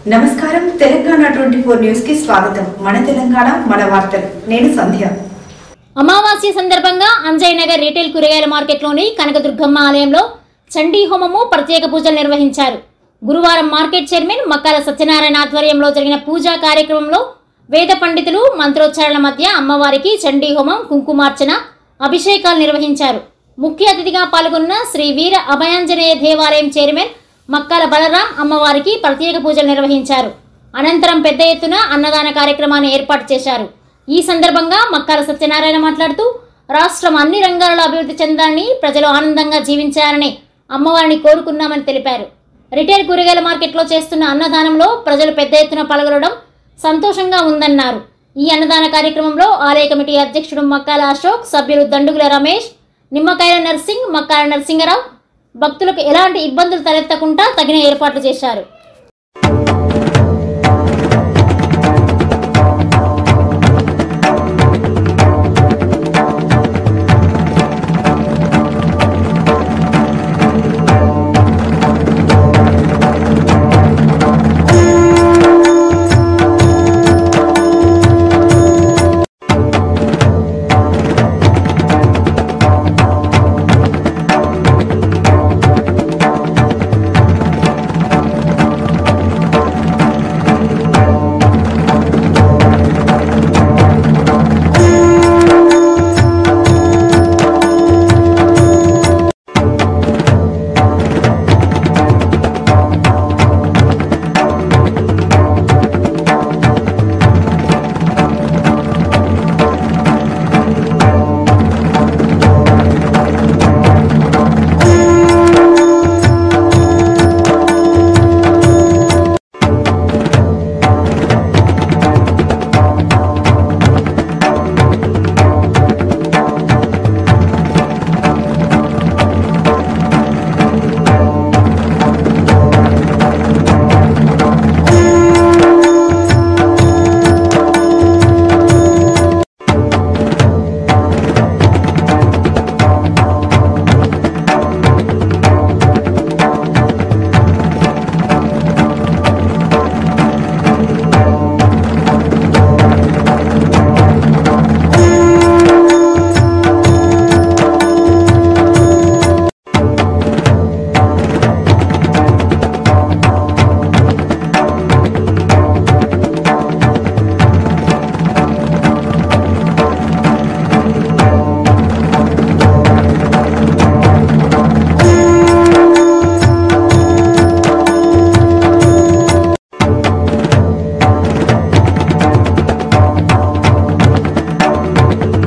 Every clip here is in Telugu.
నమస్కారం తెలంగాణ ట్వంటీ ఫోర్ న్యూస్ కి స్వాగతం మన తెలంగాణ మన వార్తలు నేను సంధ్య అమావాస్య సందర్భంగా అంజయ్ నగర్ రీటైల్ కూరగాయల మార్కెట్లోని కనకదుర్గమ్మ ఆలయంలో చండీ హోమము ప్రత్యేక పూజలు నిర్వహించారు గురువారం మార్కెట్ చైర్మన్ మక్కాల సత్యనారాయణ ఆధ్వర్యంలో జరిగిన పూజా కార్యక్రమంలో వేద పండితులు మంత్రోచ్చారణల మధ్య అమ్మవారికి చండీ హోమం కుంకుమార్చన అభిషేకాలు నిర్వహించారు ముఖ్య అతిథిగా పాల్గొన్న శ్రీ వీర అభయాంజనేయ దేవాలయం చైర్మన్ మక్కాల బలరాం అమ్మవారికి ప్రత్యేక పూజలు నిర్వహించారు అనంతరం పెద్ద ఎత్తున అన్నదాన కార్యక్రమాన్ని ఏర్పాటు చేశారు ఈ సందర్భంగా మక్కాల సత్యనారాయణ మాట్లాడుతూ రాష్ట్రం అన్ని రంగాలలో అభివృద్ధి చెందాలని ప్రజలు ఆనందంగా జీవించాలని అమ్మవారిని కోరుకున్నామని తెలిపారు రిటైల్ కూరగాయల మార్కెట్లో చేస్తున్న అన్నదానంలో ప్రజలు పెద్ద ఎత్తున పాల్గొనడం సంతోషంగా ఉందన్నారు ఈ అన్నదాన కార్యక్రమంలో ఆలయ కమిటీ అధ్యక్షుడు మక్కాల అశోక్ సభ్యులు దండుగుల రమేష్ నిమ్మకాయల నర్సింగ్ మక్కాల నరసింగరావు భక్తులకు ఎలాంటి ఇబ్బందులు తలెత్తకుండా తగిన ఏర్పాట్లు చేశారు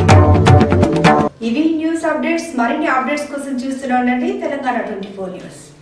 ఇవి న్యూస్ అప్డేట్స్ మరిన్ని అప్డేట్స్ కోసం చూస్తూనే ఉండండి తెలంగాణ ట్వంటీ ఫోర్ న్యూస్